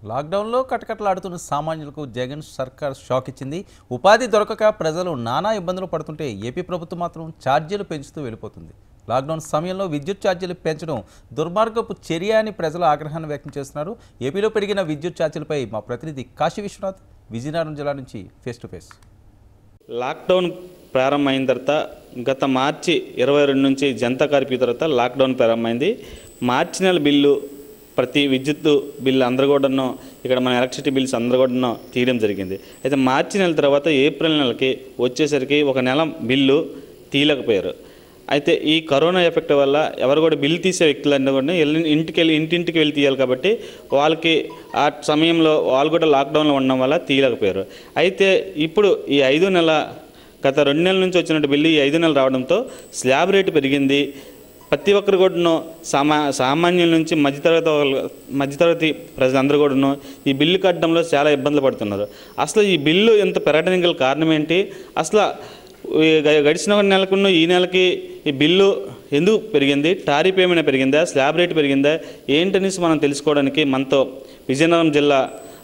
లాక్డౌన్లో కటకటలాడుతున్న సామాన్యులకు జగన్ సర్కార్ షాక్ ఇచ్చింది ఉపాధి దొరకక ప్రజలు నానా ఇబ్బందులు పడుతుంటే ఏపీ ప్రభుత్వం మాత్రం ఛార్జీలు పెంచుతూ వెళ్ళిపోతుంది లాక్డౌన్ సమయంలో విద్యుత్ ఛార్జీలు పెంచడం దుర్మార్గపు చర్య అని ప్రజలు ఆగ్రహాన్ని వ్యక్తం చేస్తున్నారు ఏపీలో పెరిగిన విద్యుత్ ఛార్జీలపై మా ప్రతినిధి కాశీ విశ్వనాథ్ విజయనగరం జిల్లా నుంచి ఫేస్ టు ఫేస్ లాక్డౌన్ ప్రారంభమైన తర్వాత గత మార్చి ఇరవై రెండు నుంచి జనతా కర్ఫ్యూ తర్వాత లాక్డౌన్ ప్రారంభమైంది మార్చి నెల బిల్లు ప్రతి విద్యుత్ బిల్లు అందరూ కూడాను ఇక్కడ మన ఎలక్ట్రిసిటీ బిల్స్ అందరూ కూడాను తీయడం జరిగింది అయితే మార్చి నెల తర్వాత ఏప్రిల్ నెలకి వచ్చేసరికి ఒక నెల బిల్లు తీయలేకపోయారు అయితే ఈ కరోనా ఎఫెక్ట్ వల్ల ఎవరు కూడా బిల్లు తీసే వ్యక్తులన్నీ కూడా వెళ్ళి ఇంటికి వెళ్ళి ఇంటింటికి వెళ్ళి తీయాలి కాబట్టి వాళ్ళకి ఆ సమయంలో వాళ్ళు కూడా లాక్డౌన్లో ఉండడం వల్ల తీయలేకపోయారు అయితే ఇప్పుడు ఈ ఐదు నెల గత రెండు నెలల నుంచి వచ్చినట్టు బిల్లు ఈ ఐదు నెలలు రావడంతో స్లాబ్ రేటు పెరిగింది ప్రతి ఒక్కరు కూడాను సామా సామాన్యుల నుంచి మధ్యతరగతి వాళ్ళు- మధ్యతరగతి ప్రజలందరూ కూడాను ఈ బిల్లు కట్టడంలో చాలా ఇబ్బందులు పడుతున్నారు అసలు ఈ బిల్లు ఇంత పెరగడానికి గల కారణం ఏంటి అసలు ఈ గ- గడిచిన ఒక నెలకున్న ఈ నెలకి ఈ బిల్లు ఎందుకు పెరిగింది టారిఫ్ ఏమైనా పెరిగిందా స్లాబ్ రేట్ పెరిగిందా ఏంటనేసి మనం తెలుసుకోవడానికి మనతో విజయనగరం జిల్లా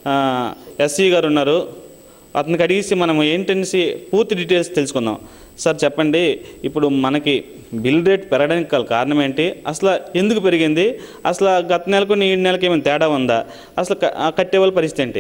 ఎస్సీ గారు ఉన్నారు అతనికి అడిగేసి మనం ఏంటనేసి పూర్తి డీటెయిల్స్ తెలుసుకుందాం సార్ చెప్పండి ఇప్పుడు మనకి బిల్ రేట్ పెరగడానికి గల కారణం ఏంటి అసలు ఎందుకు పెరిగింది అసలు గత నెలకు ఈ నెలకి ఏమైనా తేడా ఉందా అసలు క- ఆ కట్టే వాళ్ళ పరిస్థితి ఏంటి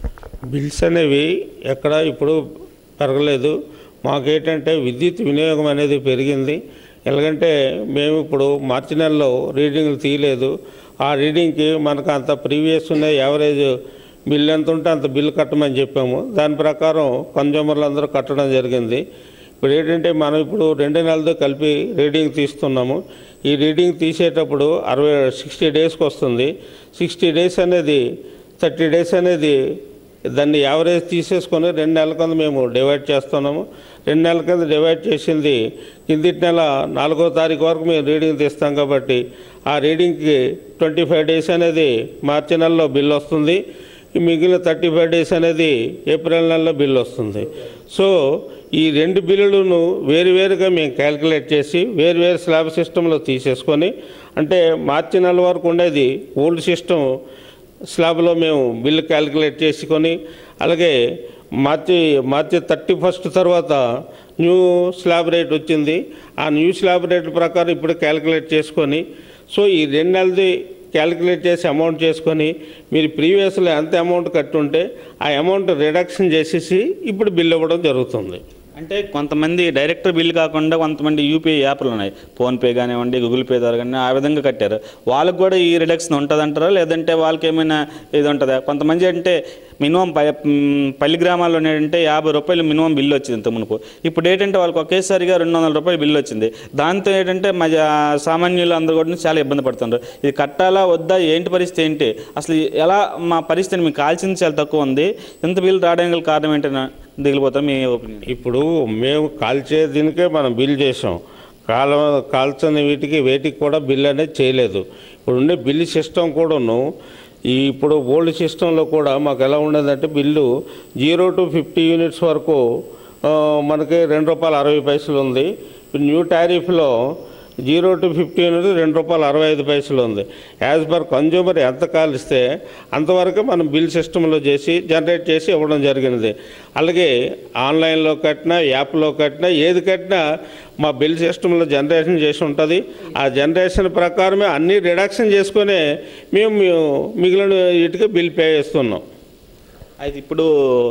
బిల్స్ అనేవి ఎక్కడ ఇప్పుడు పెరగలేదు మాకేంటంటే విద్యుత్ వినియోగం అనేది పెరిగింది ఎలాగంటే మేము ఇప్పుడు మార్చి నెలలో రీడింగ్లు తీయలేదు ఆ రీడింగ్కి మనకు అంత ప్రీవియస్ ఉన్న యావరేజ్ బిల్ ఎంత ఉంటే అంత బిల్ కట్టమని చెప్పాము దాని ప్రకారం కన్జ్యూమర్లు అందరూ కట్టడం జరిగింది ఇప్పుడు ఏంటంటే మనం ఇప్పుడు రెండు నెలలతో కలిపి రీడింగ్ తీస్తున్నాము ఈ రీడింగ్ తీసేటప్పుడు అరవై సిక్స్టీ డేస్కి వస్తుంది సిక్స్టీ డేస్ అనేది థర్టీ డేస్ అనేది దాన్ని యావరేజ్ తీసేసుకొని రెండు నెలల కింద మేము డివైడ్ చేస్తున్నాము రెండు నెలల కింద డివైడ్ చేసింది కిందిటి నెల నాలుగో తారీఖు వరకు మేము రీడింగ్ తీస్తాం కాబట్టి ఆ రీడింగ్కి ట్వంటీ ఫైవ్ డేస్ అనేది మార్చి నెలలో బిల్ వస్తుంది ఈ మిగిలిన థర్టీ ఫైవ్ డేస్ అనేది ఏప్రిల్ నెలలో బిల్ వస్తుంది సో ఈ రెండు బిల్లులను వేరువేరుగా మేము క్యాలిక్యులేట్ చేసి వేరువేరు స్లాబ్ సిస్టంలో తీసేసుకొని అంటే మార్చి నెల వరకు ఉండేది ఓల్డ్ సిస్టమ్ స్లాబ్లో మేము బిల్లు క్యాలిక్యులేట్ చేసుకొని అలాగే మార్చి మార్చి థర్టీ ఫస్ట్ తర్వాత న్యూ స్లాబ్ రేట్ వచ్చింది ఆ న్యూ స్లాబ్ రేట్ ప్రకారం ఇప్పుడు క్యాలిక్యులేట్ చేసుకొని సో ఈ రెండు నెలది క్యాలిక్యులేట్ చేసి అమౌంట్ చేసుకొని మీరు ప్రీవియస్లో ఎంత అమౌంట్ కట్టుంటే ఆ అమౌంట్ రిడక్షన్ చేసేసి ఇప్పుడు బిల్ ఇవ్వడం జరుగుతుంది అంటే కొంతమంది డైరెక్టర్ బిల్ కాకుండా కొంతమంది యూపీఐ యాప్లు ఉన్నాయి ఫోన్పే కానివ్వండి గూగుల్ పే ద్వారా కానీ ఆ విధంగా కట్టారు వాళ్ళకి కూడా ఈ రిడక్షన్ ఉంటుందంటారా లేదంటే వాళ్ళకి ఏమైనా ఇది ఉంటుందా కొంతమంది అంటే మినిమం ప మ్, పల్లి గ్రామాల్లో ఏంటంటే యాభై రూపాయలు మినిమం బిల్లు వచ్చింది ఇంత మునుపు ఇప్పుడు ఏంటంటే వాళ్ళకి ఒకేసారిగా రెండు వందల రూపాయలు బిల్లు వచ్చింది దాంతో ఏంటంటే మా సామాన్యులు అందరూ కూడా చాలా ఇబ్బంది పడుతున్నారు ఇది కట్టాలా వద్దా ఏంటి పరిస్థితి ఏంటి అసలు ఎలా మా పరిస్థితి మీకు కాల్చింది చాలా తక్కువ ఉంది ఇంత బిల్లు రావడానికి గల కారణం ఏంటని దిగిపోతాం మీ ఒపీనియన్ ఇప్పుడు మేము కాల్చే దీనికే మనం బిల్ చేసాం కాల కాల్చని వీటికి వేటికి కూడా బిల్ అనేది చేయలేదు ఇప్పుడు ఉండే బిల్ సిస్టమ్ కూడాను ఈ ఇప్పుడు ఓల్డ్ సిస్టంలో కూడా మాకు ఎలా ఉండేదంటే bill zero to fifty units వరకు ఆ, మనకి రెండు రూపాయల అరవై పైసలు ఉంది ఇప్పుడు న్యూ టారిఫ్లో జీరో టు ఫిఫ్టీ అనేది రెండు రూపాయలు అరవై ఐదు పైసలు ఉంది యాజ్ పర్ కన్జ్యూమర్ ఎంత కాలిస్తే అంతవరకు మనం బిల్ సిస్టంలో చేసి జనరేట్ చేసి ఇవ్వడం జరిగినది అలాగే ఆన్లైన్లో కట్టినా యాప్లో కట్టినా ఏది కట్టినా మా బిల్ సిస్టంలో జనరేషన్ చేసి ఉంటుంది ఆ జనరేషన్ ప్రకారమే అన్నీ రిడక్షన్ చేసుకునే మేము మేము మిగిలిన వీటికి బిల్ పే చేస్తున్నాం అయితే ఇప్పుడు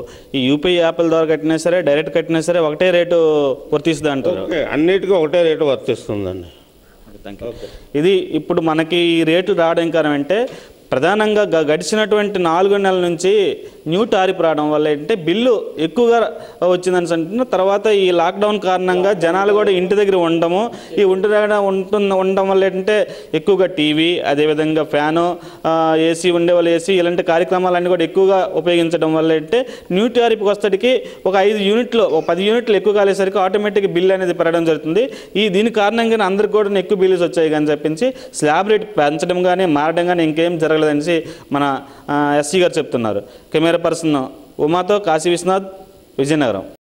ఈ యూపీఐ యాప్ల ద్వారా కట్టినా సరే డైరెక్ట్ కట్టినా సరే ఒకటే రేటు వర్తిస్తుంది అంటారు ఓకే అన్నిటికీ ఒకటే రేటు వర్తిస్తుందండి థ్యాంక్ యూ ఇది ఇప్పుడు మనకి ఈ రేటు రావడం కారణం అంటే ప్రధానంగా గ- గడిచినటువంటి నాలుగు నెలల నుంచి న్యూ టారిఫ్ రావడం వల్ల ఏంటంటే బిల్లు ఎక్కువగా వచ్చిందని అంటున్న తర్వాత ఈ లాక్డౌన్ కారణంగా జనాలు కూడా ఇంటి దగ్గర ఉండడము ఈ ఇంటి దగ్గర ఉంటున్న ఉండడం వల్ల ఏంటంటే ఎక్కువగా టీవీ అదేవిధంగా ఫ్యాను ఏసీ ఉండే వాళ్ళు ఏసీ ఇలాంటి కార్యక్రమాలన్నీ కూడా ఎక్కువగా ఉపయోగించడం వల్ల ఏంటంటే న్యూ టారిఫ్కి వస్తటికి ఒక ఐదు యూనిట్లు ఒక పది యూనిట్లు ఎక్కువ కాలేసరికి ఆటోమేటిక్ బిల్ అనేది పెరగడం జరుగుతుంది ఈ దీని కారణంగానే అందరికి కూడా ఎక్కువ బిల్లుస్ వచ్చాయి కానీ చెప్పించి స్లాబ్ రేట్ పెంచడం కానీ మారడం కానీ ఇంకేం జరగలేదనేసి మన ఎస్సీ గారు చెప్తున్నారు కెమెరా పర్సన్ ఉమాతో కాశీ విశ్వనాథ్ విజయనగరం